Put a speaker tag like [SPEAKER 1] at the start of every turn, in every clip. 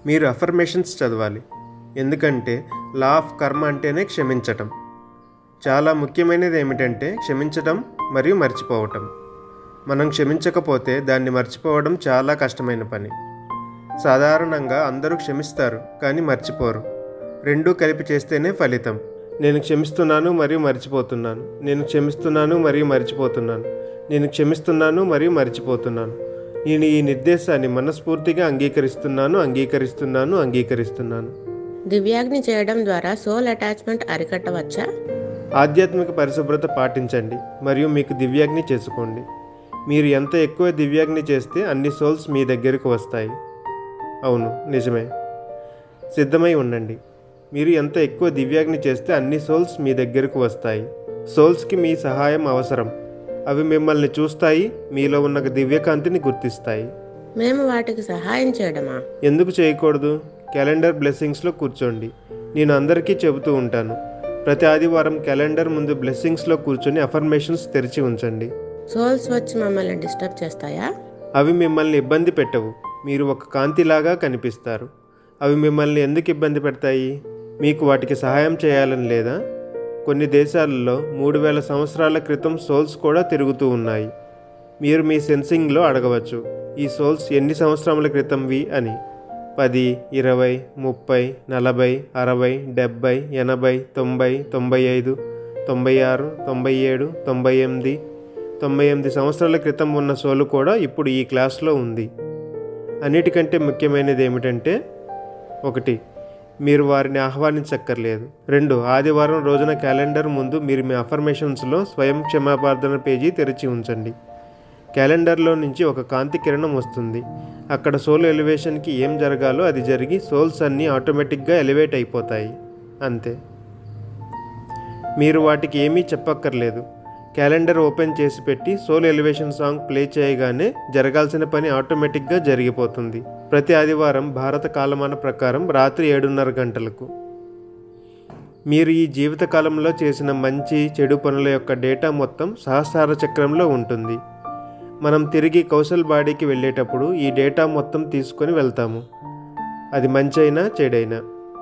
[SPEAKER 1] మీరు అఫర్మేషన్స్ చదవాలి ఎందుకంటే లా ఆఫ్ కర్మ అంటేనే క్షమించటం చాలా ముఖ్యమైనది ఏమిటంటే క్షమించటం మరియు మర్చిపోవటం మనం క్షమించకపోతే దాన్ని మర్చిపోవడం చాలా కష్టమైన పని సాధారణంగా అందరూ క్షమిస్తారు కానీ మర్చిపోరు రెండూ కలిపి చేస్తేనే ఫలితం నేను క్షమిస్తున్నాను మరియు మర్చిపోతున్నాను నేను క్షమిస్తున్నాను మరియు మర్చిపోతున్నాను నేను క్షమిస్తున్నాను మరియు మర్చిపోతున్నాను నేను ఈ నిర్దేశాన్ని మనస్ఫూర్తిగా అంగీకరిస్తున్నాను అంగీకరిస్తున్నాను అంగీకరిస్తున్నాను
[SPEAKER 2] దివ్యాగ్ని చేయడం ద్వారా సోల్ అటాచ్మెంట్ అరికట్టవచ్చా
[SPEAKER 1] ఆధ్యాత్మిక పరిశుభ్రత పాటించండి మరియు మీకు దివ్యాగ్ని చేసుకోండి మీరు ఎంత ఎక్కువ దివ్యాగ్ని చేస్తే అన్ని సోల్స్ మీ దగ్గరకు వస్తాయి అవును నిజమే సిద్ధమై ఉండండి మీరు ఎంత ఎక్కువ దివ్యాగ్ని చేస్తే అన్ని సోల్స్ మీ దగ్గరకు వస్తాయి సోల్స్కి మీ సహాయం అవసరం అవి మిమ్మల్ని చూస్తాయి మీలో ఉన్న దివ్యకాంతిని గుర్తిస్తాయి
[SPEAKER 2] మేము వాటికి సహాయం చేయడమా
[SPEAKER 1] ఎందుకు చేయకూడదు క్యాలెండర్ బ్లెస్సింగ్స్లో కూర్చోండి నేను అందరికీ చెబుతూ ఉంటాను ప్రతి ఆదివారం క్యాలెండర్ ముందు బ్లెస్సింగ్స్లో కూర్చొని అఫర్మేషన్స్ తెరిచి ఉంచండి
[SPEAKER 2] సోల్స్ వచ్చి మమ్మల్ని డిస్టర్బ్ చేస్తాయా
[SPEAKER 1] అవి మిమ్మల్ని ఇబ్బంది పెట్టవు మీరు ఒక కాంతిలాగా కనిపిస్తారు అవి మిమ్మల్ని ఎందుకు ఇబ్బంది పెడతాయి మీకు వాటికి సహాయం చేయాలని లేదా కొన్ని దేశాలలో మూడు వేల సంవత్సరాల క్రితం సోల్స్ కూడా తిరుగుతూ ఉన్నాయి మీరు మీ సెన్సింగ్లో అడగవచ్చు ఈ సోల్స్ ఎన్ని సంవత్సరాల క్రితంవి అని పది ఇరవై ముప్పై నలభై అరవై డెబ్భై ఎనభై తొంభై తొంభై ఐదు తొంభై ఆరు తొంభై ఏడు తొంభై ఎనిమిది తొంభై ఎనిమిది సంవత్సరాల క్రితం ఉన్న సోలు కూడా ఇప్పుడు ఈ క్లాస్లో ఉంది అన్నిటికంటే ముఖ్యమైనది ఏమిటంటే ఒకటి మీరు వారిని ఆహ్వానించక్కర్లేదు రెండు ఆదివారం రోజున క్యాలెండర్ ముందు మీరు మీ అఫర్మేషన్స్లో స్వయం క్షమాపార్థన పేజీ తెరిచి ఉంచండి క్యాలెండర్లో నుంచి ఒక కాంతి కిరణం వస్తుంది అక్కడ సోల్ ఎలివేషన్కి ఏం జరగాలో అది జరిగి సోల్స్ అన్నీ ఆటోమేటిక్గా ఎలివేట్ అయిపోతాయి అంతే మీరు వాటికి ఏమీ చెప్పక్కర్లేదు క్యాలెండర్ ఓపెన్ చేసి పెట్టి సోల్ ఎలివేషన్ సాంగ్ ప్లే చేయగానే జరగాల్సిన పని ఆటోమేటిక్గా జరిగిపోతుంది ప్రతి ఆదివారం భారత కాలమాన ప్రకారం రాత్రి ఏడున్నర గంటలకు మీరు ఈ జీవితకాలంలో చేసిన మంచి చెడు పనుల యొక్క డేటా మొత్తం సహస్రార చక్రంలో ఉంటుంది మనం తిరిగి కౌశల్ బాడీకి వెళ్ళేటప్పుడు ఈ డేటా మొత్తం తీసుకొని వెళ్తాము అది మంచైనా చెడైనా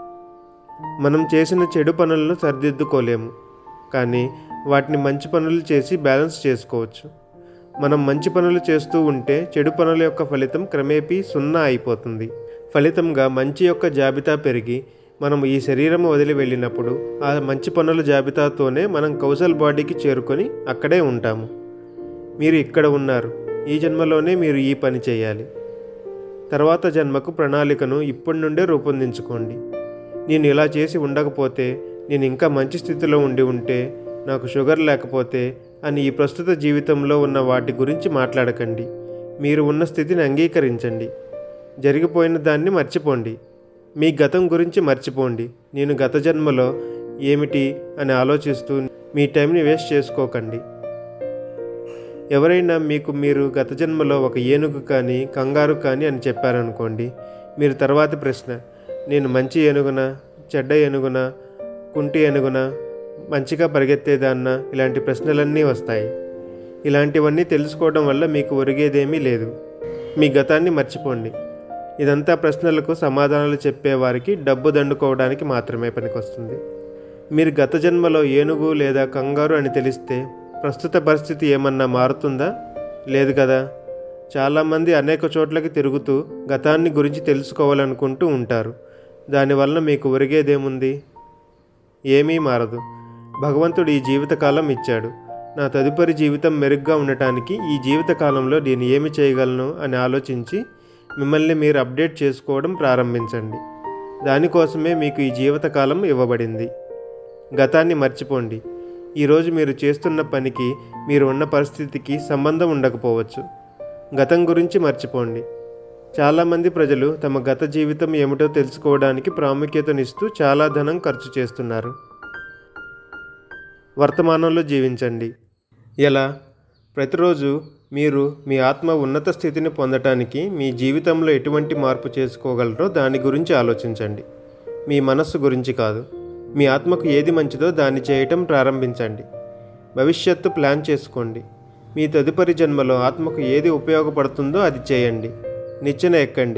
[SPEAKER 1] మనం చేసిన చెడు పనులను సరిదిద్దుకోలేము కానీ వాటిని మంచి పనులు చేసి బ్యాలెన్స్ చేసుకోవచ్చు మనం మంచి పనులు చేస్తూ ఉంటే చెడు పనుల యొక్క ఫలితం క్రమేపీ సున్నా అయిపోతుంది ఫలితంగా మంచి యొక్క జాబితా పెరిగి మనం ఈ శరీరం వదిలి వెళ్ళినప్పుడు ఆ మంచి పనుల జాబితాతోనే మనం కౌశల్ బాడీకి చేరుకొని అక్కడే ఉంటాము మీరు ఇక్కడ ఉన్నారు ఈ జన్మలోనే మీరు ఈ పని చేయాలి తర్వాత జన్మకు ప్రణాళికను ఇప్పటి నుండే రూపొందించుకోండి నేను ఇలా చేసి ఉండకపోతే నేను ఇంకా మంచి స్థితిలో ఉండి ఉంటే నాకు షుగర్ లేకపోతే అని ఈ ప్రస్తుత జీవితంలో ఉన్న వాటి గురించి మాట్లాడకండి మీరు ఉన్న స్థితిని అంగీకరించండి జరిగిపోయిన దాన్ని మర్చిపోండి మీ గతం గురించి మర్చిపోండి నేను గత జన్మలో ఏమిటి అని ఆలోచిస్తూ మీ టైంని వేస్ట్ చేసుకోకండి ఎవరైనా మీకు మీరు గత జన్మలో ఒక ఏనుగు కానీ కంగారు కానీ అని చెప్పారనుకోండి మీరు తర్వాతి ప్రశ్న నేను మంచి ఏనుగునా చెడ్డ ఏనుగునా కుంటి ఏనుగునా మంచిగా పరిగెత్తేదాన్నా ఇలాంటి ప్రశ్నలన్నీ వస్తాయి ఇలాంటివన్నీ తెలుసుకోవడం వల్ల మీకు ఒరిగేదేమీ లేదు మీ గతాన్ని మర్చిపోండి ఇదంతా ప్రశ్నలకు సమాధానాలు చెప్పేవారికి డబ్బు దండుకోవడానికి మాత్రమే పనికొస్తుంది మీరు గత జన్మలో ఏనుగు లేదా కంగారు అని తెలిస్తే ప్రస్తుత పరిస్థితి ఏమన్నా మారుతుందా లేదు కదా చాలామంది అనేక చోట్లకి తిరుగుతూ గతాన్ని గురించి తెలుసుకోవాలనుకుంటూ ఉంటారు దానివల్ల మీకు ఒరిగేదేముంది ఏమీ మారదు భగవంతుడు ఈ జీవితకాలం ఇచ్చాడు నా తదుపరి జీవితం మెరుగ్గా ఉండటానికి ఈ జీవితకాలంలో నేను ఏమి చేయగలను అని ఆలోచించి మిమ్మల్ని మీరు అప్డేట్ చేసుకోవడం ప్రారంభించండి దానికోసమే మీకు ఈ జీవితకాలం ఇవ్వబడింది గతాన్ని మర్చిపోండి ఈరోజు మీరు చేస్తున్న పనికి మీరు ఉన్న పరిస్థితికి సంబంధం ఉండకపోవచ్చు గతం గురించి మర్చిపోండి చాలామంది ప్రజలు తమ గత జీవితం ఏమిటో తెలుసుకోవడానికి ప్రాముఖ్యతనిస్తూ చాలా ధనం ఖర్చు చేస్తున్నారు వర్తమానంలో జీవించండి ఎలా ప్రతిరోజు మీరు మీ ఆత్మ ఉన్నత స్థితిని పొందటానికి మీ జీవితంలో ఎటువంటి మార్పు చేసుకోగలరో దాని గురించి ఆలోచించండి మీ మనస్సు గురించి కాదు మీ ఆత్మకు ఏది మంచిదో దాన్ని చేయటం ప్రారంభించండి భవిష్యత్తు ప్లాన్ చేసుకోండి మీ తదుపరి జన్మలో ఆత్మకు ఏది ఉపయోగపడుతుందో అది చేయండి నిచ్చెన ఎక్కండి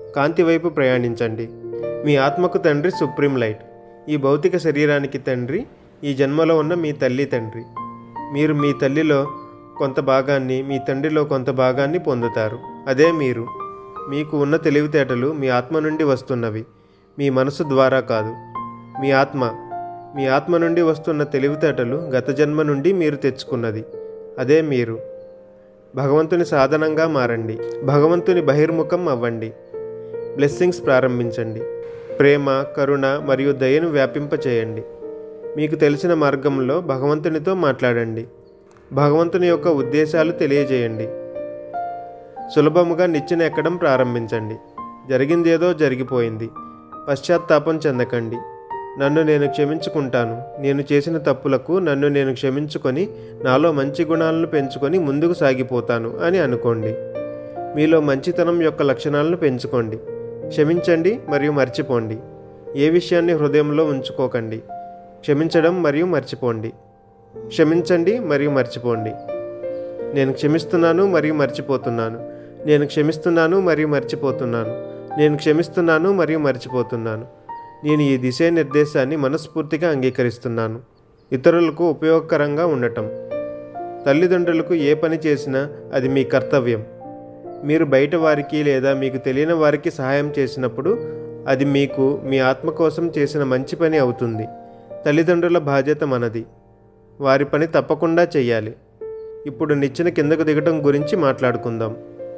[SPEAKER 1] కాంతి వైపు ప్రయాణించండి మీ ఆత్మకు తండ్రి సుప్రీం లైట్ ఈ భౌతిక శరీరానికి తండ్రి ఈ జన్మలో ఉన్న మీ తల్లి తండ్రి మీరు మీ తల్లిలో కొంత భాగాన్ని మీ తండ్రిలో కొంత భాగాన్ని పొందుతారు అదే మీరు మీకు ఉన్న తెలివితేటలు మీ ఆత్మ నుండి వస్తున్నవి మీ మనసు ద్వారా కాదు మీ ఆత్మ మీ ఆత్మ నుండి వస్తున్న తెలివితేటలు గత జన్మ నుండి మీరు తెచ్చుకున్నది అదే మీరు భగవంతుని సాధనంగా మారండి భగవంతుని బహిర్ముఖం అవ్వండి బ్లెస్సింగ్స్ ప్రారంభించండి ప్రేమ కరుణ మరియు దయను వ్యాపింపచేయండి మీకు తెలిసిన మార్గంలో భగవంతునితో మాట్లాడండి భగవంతుని యొక్క ఉద్దేశాలు తెలియజేయండి సులభముగా నిచ్చెన ఎక్కడం ప్రారంభించండి జరిగిందేదో జరిగిపోయింది పశ్చాత్తాపం చెందకండి నన్ను నేను క్షమించుకుంటాను నేను చేసిన తప్పులకు నన్ను నేను క్షమించుకొని నాలో మంచి గుణాలను పెంచుకొని ముందుకు సాగిపోతాను అని అనుకోండి మీలో మంచితనం యొక్క లక్షణాలను పెంచుకోండి క్షమించండి మరియు మర్చిపోండి ఏ విషయాన్ని హృదయంలో ఉంచుకోకండి క్షమించడం మరియు మర్చిపోండి క్షమించండి మరియు మర్చిపోండి నేను క్షమిస్తున్నాను మరియు మర్చిపోతున్నాను నేను క్షమిస్తున్నాను మరియు మర్చిపోతున్నాను నేను క్షమిస్తున్నాను మరియు మర్చిపోతున్నాను నేను ఈ దిశ నిర్దేశాన్ని మనస్ఫూర్తిగా అంగీకరిస్తున్నాను ఇతరులకు ఉపయోగకరంగా ఉండటం తల్లిదండ్రులకు ఏ పని చేసినా అది మీ కర్తవ్యం మీరు బయట వారికి లేదా మీకు తెలియని వారికి సహాయం చేసినప్పుడు అది మీకు మీ ఆత్మ కోసం చేసిన మంచి పని అవుతుంది తల్లిదండ్రుల బాధ్యత మనది వారి పని తప్పకుండా చెయ్యాలి ఇప్పుడు నిచ్చెన కిందకు దిగటం గురించి మాట్లాడుకుందాం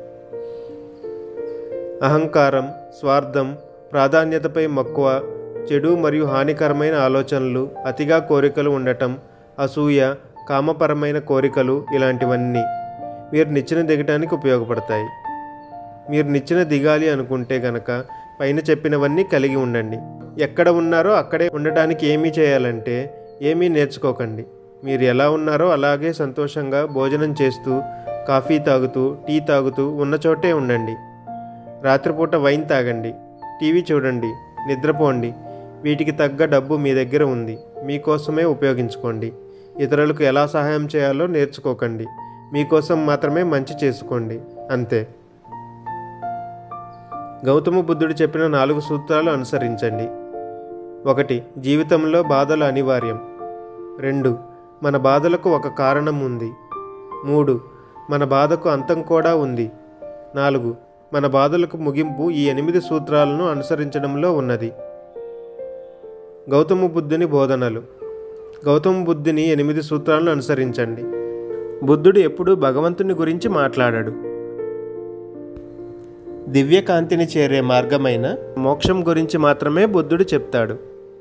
[SPEAKER 1] అహంకారం స్వార్థం ప్రాధాన్యతపై మక్కువ చెడు మరియు హానికరమైన ఆలోచనలు అతిగా కోరికలు ఉండటం అసూయ కామపరమైన కోరికలు ఇలాంటివన్నీ మీరు నిచ్చెన దిగటానికి ఉపయోగపడతాయి మీరు నిచ్చెన దిగాలి అనుకుంటే గనక పైన చెప్పినవన్నీ కలిగి ఉండండి ఎక్కడ ఉన్నారో అక్కడే ఉండటానికి ఏమీ చేయాలంటే ఏమీ నేర్చుకోకండి మీరు ఎలా ఉన్నారో అలాగే సంతోషంగా భోజనం చేస్తూ కాఫీ తాగుతూ టీ తాగుతూ ఉన్న చోటే ఉండండి రాత్రిపూట వైన్ తాగండి టీవీ చూడండి నిద్రపోండి వీటికి తగ్గ డబ్బు మీ దగ్గర ఉంది మీకోసమే ఉపయోగించుకోండి ఇతరులకు ఎలా సహాయం చేయాలో నేర్చుకోకండి మీకోసం మాత్రమే మంచి చేసుకోండి అంతే గౌతమ బుద్ధుడు చెప్పిన నాలుగు సూత్రాలు అనుసరించండి ఒకటి జీవితంలో బాధలు అనివార్యం రెండు మన బాధలకు ఒక కారణం ఉంది మూడు మన బాధకు అంతం కూడా ఉంది నాలుగు మన బాధలకు ముగింపు ఈ ఎనిమిది సూత్రాలను అనుసరించడంలో ఉన్నది గౌతమ బుద్ధుని బోధనలు గౌతమ బుద్ధుని ఎనిమిది సూత్రాలను అనుసరించండి బుద్ధుడు ఎప్పుడూ భగవంతుని గురించి మాట్లాడాడు దివ్యకాంతిని చేరే మార్గమైన మోక్షం గురించి మాత్రమే బుద్ధుడు చెప్తాడు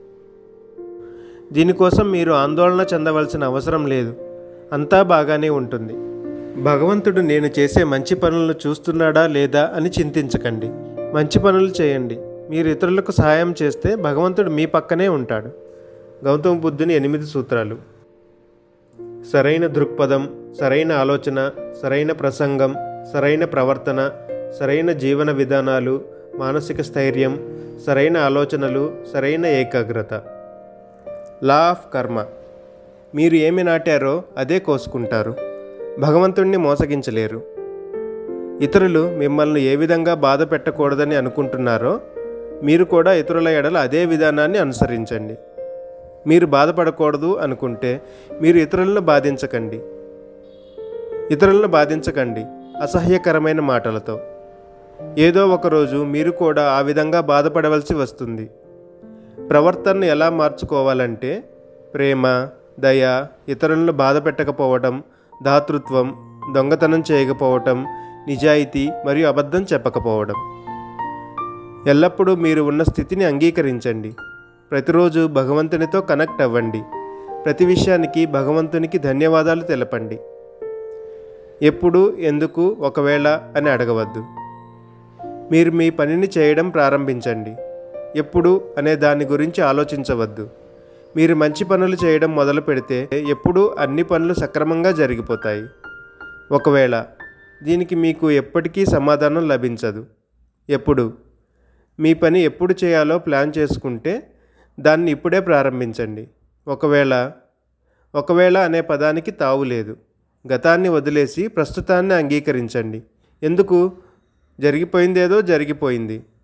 [SPEAKER 1] దీనికోసం మీరు ఆందోళన చెందవలసిన అవసరం లేదు అంతా బాగానే ఉంటుంది భగవంతుడు నేను చేసే మంచి పనులను చూస్తున్నాడా లేదా అని చింతించకండి మంచి పనులు చేయండి మీరు ఇతరులకు సహాయం చేస్తే భగవంతుడు మీ పక్కనే ఉంటాడు గౌతమ బుద్ధుని ఎనిమిది సూత్రాలు సరైన దృక్పథం సరైన ఆలోచన సరైన ప్రసంగం సరైన ప్రవర్తన సరైన జీవన విధానాలు మానసిక స్థైర్యం సరైన ఆలోచనలు సరైన ఏకాగ్రత లా ఆఫ్ కర్మ మీరు ఏమి నాటారో అదే కోసుకుంటారు భగవంతుణ్ణి మోసగించలేరు ఇతరులు మిమ్మల్ని ఏ విధంగా బాధ పెట్టకూడదని అనుకుంటున్నారో మీరు కూడా ఇతరుల ఎడల అదే విధానాన్ని అనుసరించండి మీరు బాధపడకూడదు అనుకుంటే మీరు ఇతరులను బాధించకండి ఇతరులను బాధించకండి అసహ్యకరమైన మాటలతో ఏదో ఒకరోజు మీరు కూడా ఆ విధంగా బాధపడవలసి వస్తుంది ప్రవర్తనను ఎలా మార్చుకోవాలంటే ప్రేమ దయ ఇతరులను బాధ పెట్టకపోవటం దాతృత్వం దొంగతనం చేయకపోవటం నిజాయితీ మరియు అబద్ధం చెప్పకపోవడం ఎల్లప్పుడూ మీరు ఉన్న స్థితిని అంగీకరించండి ప్రతిరోజు భగవంతునితో కనెక్ట్ అవ్వండి ప్రతి విషయానికి భగవంతునికి ధన్యవాదాలు తెలపండి ఎప్పుడు ఎందుకు ఒకవేళ అని అడగవద్దు మీరు మీ పనిని చేయడం ప్రారంభించండి ఎప్పుడు అనే దాని గురించి ఆలోచించవద్దు మీరు మంచి పనులు చేయడం మొదలు పెడితే ఎప్పుడూ అన్ని పనులు సక్రమంగా జరిగిపోతాయి ఒకవేళ దీనికి మీకు ఎప్పటికీ సమాధానం లభించదు ఎప్పుడు మీ పని ఎప్పుడు చేయాలో ప్లాన్ చేసుకుంటే దాన్ని ఇప్పుడే ప్రారంభించండి ఒకవేళ ఒకవేళ అనే పదానికి తావు లేదు గతాన్ని వదిలేసి ప్రస్తుతాన్ని అంగీకరించండి ఎందుకు జరిగిపోయిందేదో జరిగిపోయింది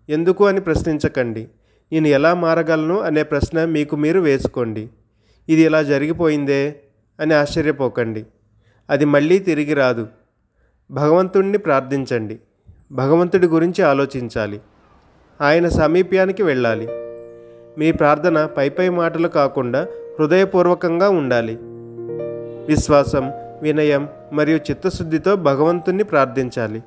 [SPEAKER 1] ఎందుకు అని ప్రశ్నించకండి నేను ఎలా మారగలను అనే ప్రశ్న మీకు మీరు వేసుకోండి ఇది ఇలా జరిగిపోయిందే అని ఆశ్చర్యపోకండి అది మళ్ళీ తిరిగి రాదు భగవంతుణ్ణి ప్రార్థించండి భగవంతుడి గురించి ఆలోచించాలి ఆయన సమీప్యానికి వెళ్ళాలి మీ ప్రార్థన పైపై మాటలు కాకుండా హృదయపూర్వకంగా ఉండాలి విశ్వాసం వినయం మరియు చిత్తశుద్ధితో భగవంతుణ్ణి ప్రార్థించాలి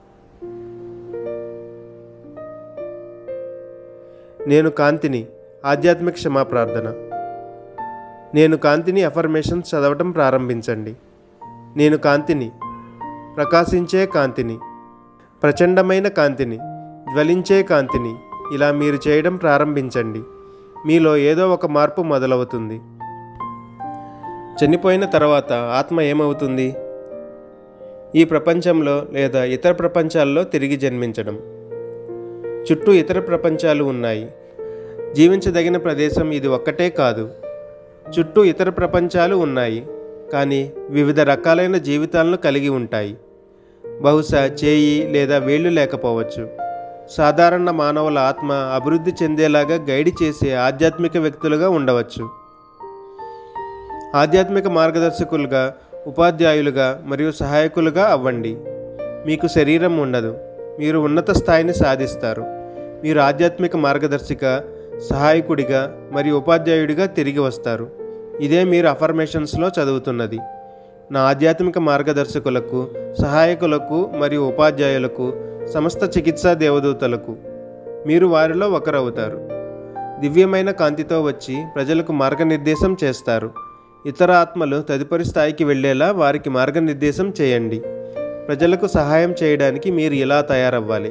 [SPEAKER 1] నేను కాంతిని ఆధ్యాత్మిక క్షమా ప్రార్థన నేను కాంతిని అఫర్మేషన్స్ చదవటం ప్రారంభించండి నేను కాంతిని ప్రకాశించే కాంతిని ప్రచండమైన కాంతిని జ్వలించే కాంతిని ఇలా మీరు చేయడం ప్రారంభించండి మీలో ఏదో ఒక మార్పు మొదలవుతుంది చనిపోయిన తర్వాత ఆత్మ ఏమవుతుంది ఈ ప్రపంచంలో లేదా ఇతర ప్రపంచాల్లో తిరిగి జన్మించడం చుట్టూ ఇతర ప్రపంచాలు ఉన్నాయి జీవించదగిన ప్రదేశం ఇది ఒక్కటే కాదు చుట్టూ ఇతర ప్రపంచాలు ఉన్నాయి కానీ వివిధ రకాలైన జీవితాలను కలిగి ఉంటాయి బహుశా చేయి లేదా వేళ్ళు లేకపోవచ్చు సాధారణ మానవుల ఆత్మ అభివృద్ధి చెందేలాగా గైడ్ చేసే ఆధ్యాత్మిక వ్యక్తులుగా ఉండవచ్చు ఆధ్యాత్మిక మార్గదర్శకులుగా ఉపాధ్యాయులుగా మరియు సహాయకులుగా అవ్వండి మీకు శరీరం ఉండదు మీరు ఉన్నత స్థాయిని సాధిస్తారు మీరు ఆధ్యాత్మిక మార్గదర్శిక సహాయకుడిగా మరియు ఉపాధ్యాయుడిగా తిరిగి వస్తారు ఇదే మీరు అఫర్మేషన్స్లో చదువుతున్నది నా ఆధ్యాత్మిక మార్గదర్శకులకు సహాయకులకు మరియు ఉపాధ్యాయులకు సమస్త చికిత్సా దేవదూతలకు మీరు వారిలో ఒకరవుతారు దివ్యమైన కాంతితో వచ్చి ప్రజలకు మార్గనిర్దేశం చేస్తారు ఇతర ఆత్మలు తదుపరి స్థాయికి వెళ్ళేలా వారికి మార్గనిర్దేశం చేయండి ప్రజలకు సహాయం చేయడానికి మీరు ఇలా తయారవ్వాలి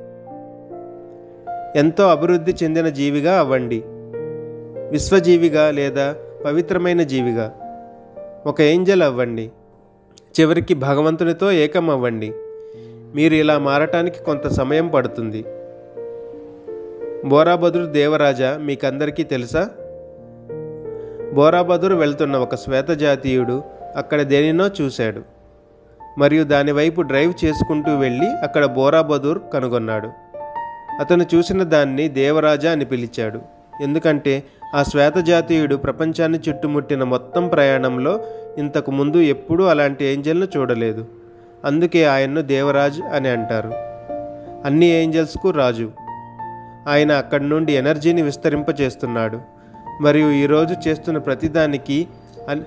[SPEAKER 1] ఎంతో అభివృద్ధి చెందిన జీవిగా అవ్వండి విశ్వజీవిగా లేదా పవిత్రమైన జీవిగా ఒక ఏంజల్ అవ్వండి చివరికి భగవంతునితో ఏకం అవ్వండి మీరు ఇలా మారటానికి కొంత సమయం పడుతుంది బోరాబదురు దేవరాజా మీకందరికీ తెలుసా బోరాబదురు వెళ్తున్న ఒక శ్వేత జాతీయుడు అక్కడ దేనినో చూశాడు మరియు దాని వైపు డ్రైవ్ చేసుకుంటూ వెళ్ళి అక్కడ బోరాబదూర్ కనుగొన్నాడు అతను చూసిన దాన్ని దేవరాజా అని పిలిచాడు ఎందుకంటే ఆ శ్వేత జాతీయుడు ప్రపంచాన్ని చుట్టుముట్టిన మొత్తం ప్రయాణంలో ఇంతకు ముందు ఎప్పుడూ అలాంటి ఏంజల్ను చూడలేదు అందుకే ఆయన్ను దేవరాజ్ అని అంటారు అన్ని ఏంజల్స్కు రాజు ఆయన అక్కడి నుండి ఎనర్జీని విస్తరింపచేస్తున్నాడు మరియు ఈరోజు చేస్తున్న ప్రతిదానికి అన్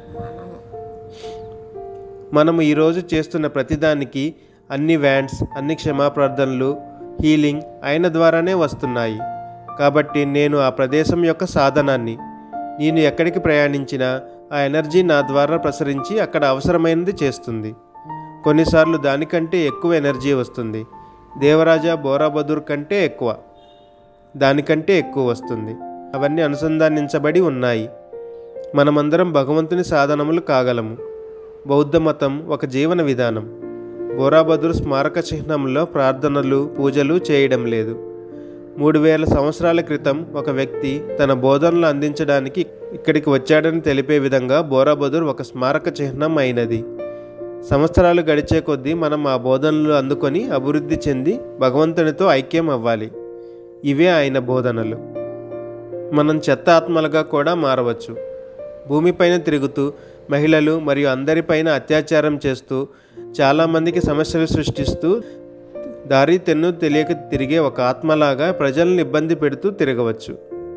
[SPEAKER 1] మనము ఈరోజు చేస్తున్న ప్రతిదానికి అన్ని వ్యాండ్స్ అన్ని క్షమాప్రార్థనలు హీలింగ్ ఆయన ద్వారానే వస్తున్నాయి కాబట్టి నేను ఆ ప్రదేశం యొక్క సాధనాన్ని నేను ఎక్కడికి ప్రయాణించినా ఆ ఎనర్జీ నా ద్వారా ప్రసరించి అక్కడ అవసరమైనది చేస్తుంది కొన్నిసార్లు దానికంటే ఎక్కువ ఎనర్జీ వస్తుంది దేవరాజా బోరాబదుర్ కంటే ఎక్కువ దానికంటే ఎక్కువ వస్తుంది అవన్నీ అనుసంధానించబడి ఉన్నాయి మనమందరం భగవంతుని సాధనములు కాగలము బౌద్ధ మతం ఒక జీవన విధానం బోరాబదుర్ స్మారక చిహ్నంలో ప్రార్థనలు పూజలు చేయడం లేదు మూడు వేల సంవత్సరాల క్రితం ఒక వ్యక్తి తన బోధనలు అందించడానికి ఇక్కడికి వచ్చాడని తెలిపే విధంగా బోరాబదుర్ ఒక స్మారక చిహ్నం అయినది సంవత్సరాలు గడిచే కొద్దీ మనం ఆ బోధనలు అందుకొని అభివృద్ధి చెంది భగవంతునితో ఐక్యం అవ్వాలి ఇవే ఆయన బోధనలు మనం చెత్త ఆత్మలుగా కూడా మారవచ్చు భూమిపైన తిరుగుతూ మహిళలు మరియు అందరిపైన అత్యాచారం చేస్తూ చాలామందికి సమస్యలు సృష్టిస్తూ దారి తెన్ను తెలియక తిరిగే ఒక ఆత్మలాగా ప్రజలను ఇబ్బంది పెడుతూ తిరగవచ్చు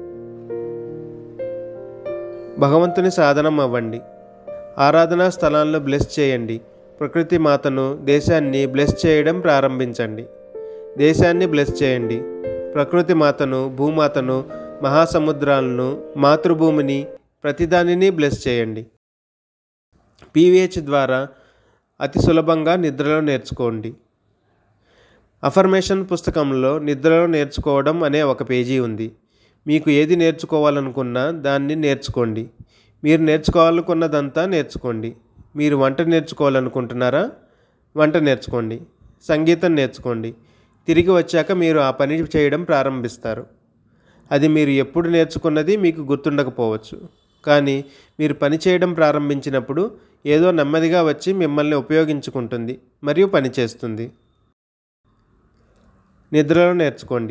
[SPEAKER 1] భగవంతుని సాధనం అవ్వండి ఆరాధనా స్థలాలను బ్లెస్ చేయండి ప్రకృతి మాతను దేశాన్ని బ్లెస్ చేయడం ప్రారంభించండి దేశాన్ని బ్లెస్ చేయండి ప్రకృతి మాతను భూమాతను మహాసముద్రాలను మాతృభూమిని ప్రతిదానిని బ్లెస్ చేయండి పీవీహెచ్ ద్వారా అతి సులభంగా నిద్రలో నేర్చుకోండి అఫర్మేషన్ పుస్తకంలో నిద్రలో నేర్చుకోవడం అనే ఒక పేజీ ఉంది మీకు ఏది నేర్చుకోవాలనుకున్నా దాన్ని నేర్చుకోండి మీరు నేర్చుకోవాలనుకున్నదంతా నేర్చుకోండి మీరు వంట నేర్చుకోవాలనుకుంటున్నారా వంట నేర్చుకోండి సంగీతం నేర్చుకోండి తిరిగి వచ్చాక మీరు ఆ పని చేయడం ప్రారంభిస్తారు అది మీరు ఎప్పుడు నేర్చుకున్నది మీకు గుర్తుండకపోవచ్చు కానీ మీరు పని చేయడం ప్రారంభించినప్పుడు ఏదో నెమ్మదిగా వచ్చి మిమ్మల్ని ఉపయోగించుకుంటుంది మరియు పనిచేస్తుంది నిద్రలో నేర్చుకోండి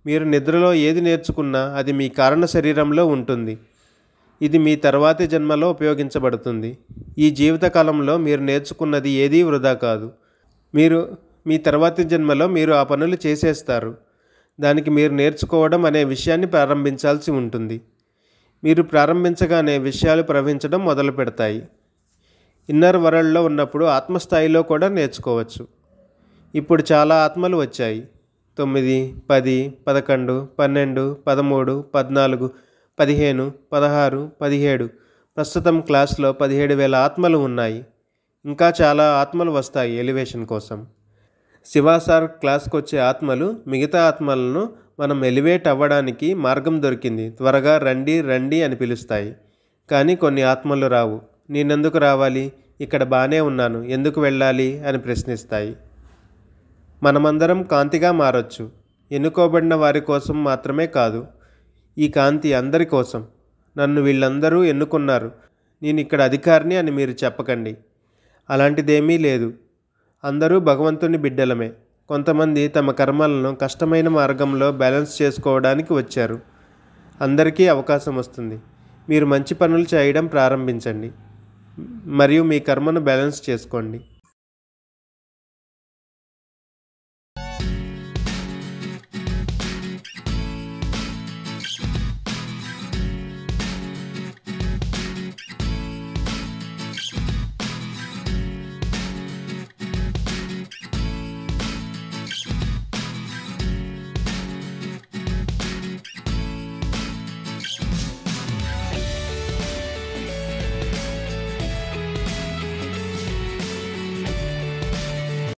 [SPEAKER 1] మీరు నిద్రలో ఏది నేర్చుకున్నా అది మీ కారణ శరీరంలో ఉంటుంది ఇది మీ తర్వాతి జన్మలో ఉపయోగించబడుతుంది ఈ జీవితకాలంలో మీరు నేర్చుకున్నది ఏదీ వృధా కాదు మీరు మీ తర్వాతి జన్మలో మీరు ఆ పనులు చేసేస్తారు దానికి మీరు నేర్చుకోవడం అనే విషయాన్ని ప్రారంభించాల్సి ఉంటుంది మీరు ప్రారంభించగానే విషయాలు ప్రవహించడం మొదలు పెడతాయి ఇన్నర్ వరల్డ్లో ఉన్నప్పుడు ఆత్మస్థాయిలో కూడా నేర్చుకోవచ్చు ఇప్పుడు చాలా ఆత్మలు వచ్చాయి తొమ్మిది పది పదకొండు పన్నెండు పదమూడు పద్నాలుగు పదిహేను పదహారు పదిహేడు ప్రస్తుతం క్లాస్లో పదిహేడు వేల ఆత్మలు ఉన్నాయి ఇంకా చాలా ఆత్మలు వస్తాయి ఎలివేషన్ కోసం శివాసార్ క్లాస్కి వచ్చే ఆత్మలు మిగతా ఆత్మలను మనం ఎలివేట్ అవ్వడానికి మార్గం దొరికింది త్వరగా రండి రండి అని పిలుస్తాయి కానీ కొన్ని ఆత్మలు రావు నేనెందుకు రావాలి ఇక్కడ బాగానే ఉన్నాను ఎందుకు వెళ్ళాలి అని ప్రశ్నిస్తాయి మనమందరం కాంతిగా మారొచ్చు ఎన్నుకోబడిన వారి కోసం మాత్రమే కాదు ఈ కాంతి అందరి కోసం నన్ను వీళ్ళందరూ ఎన్నుకున్నారు నేను ఇక్కడ అధికారిని అని మీరు చెప్పకండి అలాంటిదేమీ లేదు అందరూ భగవంతుని బిడ్డలమే కొంతమంది తమ కర్మలను కష్టమైన మార్గంలో బ్యాలెన్స్ చేసుకోవడానికి వచ్చారు అందరికీ అవకాశం వస్తుంది మీరు మంచి పనులు చేయడం ప్రారంభించండి మరియు మీ కర్మను బ్యాలెన్స్ చేసుకోండి